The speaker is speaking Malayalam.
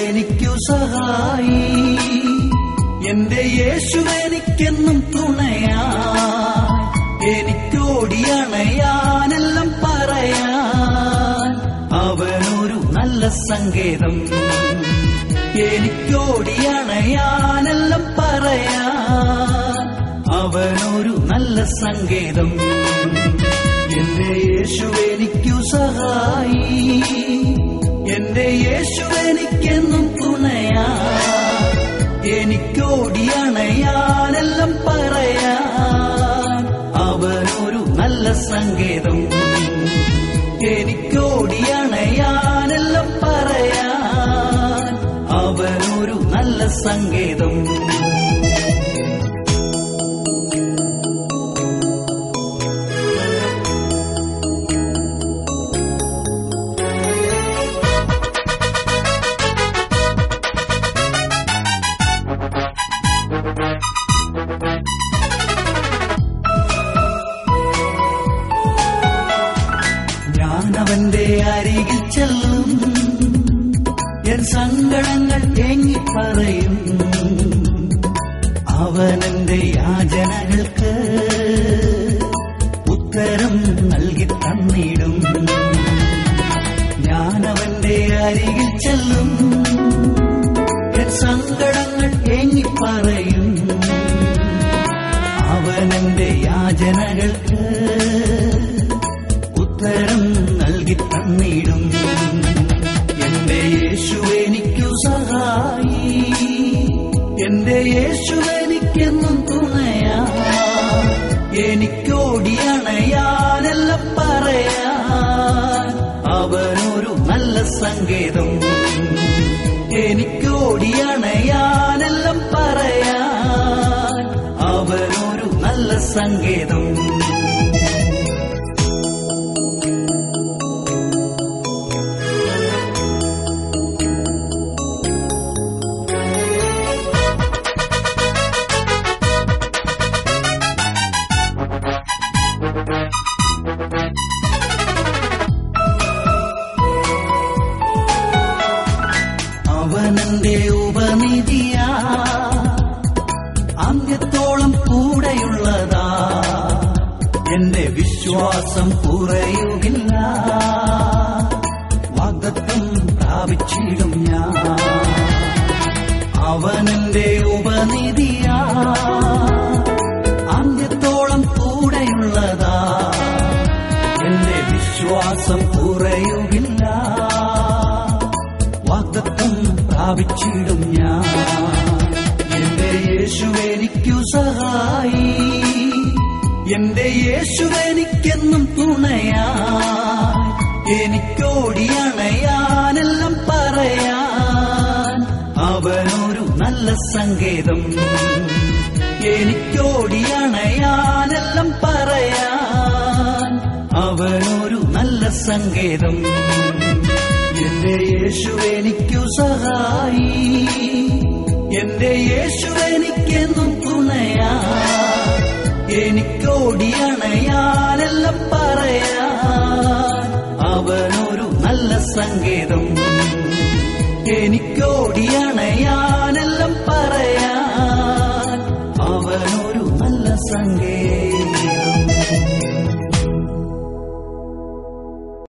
എനിക്കു സഹായി എന്റെ യേശു എനിക്കെന്നും തുണയാ എനിക്കോടിയണയാനെല്ലാം പറയാൻ അവനൊരു നല്ല സങ്കേതം എനിക്കോടിയണയാനെല്ലാം പറയാൻ അവനൊരു നല്ല സങ്കേതം എന്റെ യേശു എനിക്കു സഹായി എന്റെ യേശു എനിക്കെന്നും തുണയാ എനിക്കോടിയണയാനെല്ലാം പറയാൻ അവനൊരു നല്ല സങ്കേതം എനിക്കോടിയണയാനെല്ലാം പറയാൻ അവനൊരു നല്ല സങ്കേതം ഞാൻ അവന്റെ അരികിൽ ചെല്ലും എൻ സങ്കടങ്ങൾ തേങ്ങി പറയും അവനെന്റെ യാചനകൾക്ക് ഉത്തരം നൽകി തന്നിടും ഞാൻ അവന്റെ അരികിൽ ചെല്ലും എൻ സങ്കടങ്ങൾ തേങ്ങി പറയും അവനെന്റെ യാചനകൾക്ക് ഉത്തരം നൽകി തന്നിടും എന്റെ യേശു എനിക്കു സഹായി എന്റെ യേശു എനിക്കെന്നും തുണയാ എനിക്കോടിയണയാനെല്ലാം പറയാൻ അവനൊരു നല്ല സങ്കേതം എനിക്കോടിയണയാനെല്ലാം പറയാൻ അവനൊരു നല്ല സങ്കേതം അവനെന്റെ ഉപനിധിയാ അന്ത്യത്തോളം കൂടെയുള്ളതാ എന്റെ വിശ്വാസം കുറയുകില്ല വാഗ്ദത്വം പ്രാപിച്ചിടും ഞാൻ അവനെന്റെ ഉപനിധിയാ അന്ത്യത്തോളം കൂടെയുള്ളതാ എന്റെ വിശ്വാസം കുറയുകില്ല വാഗ്ദത്വം പ്രാപിച്ചിടും ഞാൻ എന്റെ യേശു എനിക്കു സഹായി എന്റെ യേശു എനിക്കെന്നും തുണയാ എനിക്കോടിയണയാനെല്ലാം പറയാൻ അവനൊരു നല്ല സങ്കേതം എനിക്കോടിയണയാനെല്ലാം പറയാൻ അവനൊരു നല്ല സങ്കേതം എന്റെ യേശു എനിക്കു സഹായി എന്റെ യേശു എനിക്കെന്നും തുണയാ എനിക്കോടിയണയാനെല്ലാം പറയാൻ അവനൊരു നല്ല സങ്കേതം എനിക്കോടിയണയാനെല്ലാം പറയാൻ അവനൊരു നല്ല സങ്കേതം